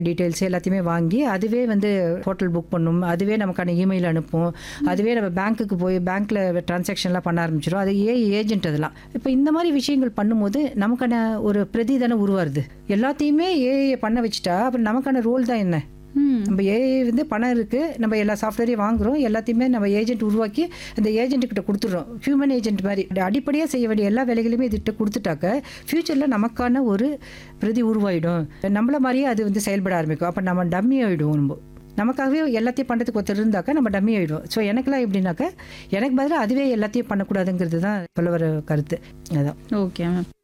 details எல்லாத்தையுமே வாங்கி அதுவே வந்து ஹோட்டல் புக் பண்ணும் அதுவே நமக்கான இமெயில் அனுப்பும் அதுவே நம்ம பேங்க்குக்கு போய் பேங்க்கில் டிரான்சாக்ஷன்லாம் பண்ண ஆரம்பிச்சிடும் அது ஏ ஏஜென்ட் அதெல்லாம் இப்போ இந்த மாதிரி விஷயங்கள் பண்ணும்போது நமக்கான ஒரு பிரதி தானே உருவாருது எல்லாத்தையுமே ஏஐ பண்ண வச்சுட்டா அப்புறம் நமக்கான ரோல் தான் என்ன ம் நம்ம ஏஐ வந்து பணம் இருக்குது நம்ம எல்லா சாஃப்ட்வேரையும் வாங்குறோம் எல்லாத்தையுமே நம்ம ஏஜென்ட் உருவாக்கி அந்த ஏஜென்ட் கிட்ட கொடுத்துட்றோம் ஹியூமன் ஏஜென்ட் மாதிரி அடிப்படையாக செய்ய வேண்டிய எல்லா வேலைகளையுமே இதுகிட்ட கொடுத்துட்டாக்க ஃப்யூச்சரில் நமக்கான ஒரு பிரதி உருவாயிடும் நம்மள மாதிரியே அது வந்து செயல்பட ஆரம்பிக்கும் அப்போ நம்ம டம்மி ஆகிடுவோம் நம்ம நமக்காகவே எல்லாத்தையும் பண்ணுறதுக்கு ஒருத்தர் இருந்தாக்கா நம்ம டம்மி ஆகிடுவோம் ஸோ எனக்கெல்லாம் எப்படின்னாக்கா எனக்கு பதிலாக அதுவே எல்லாத்தையும் பண்ணக்கூடாதுங்கிறது தான் சொல்ல வர கருத்து அதான் ஓகே மேம்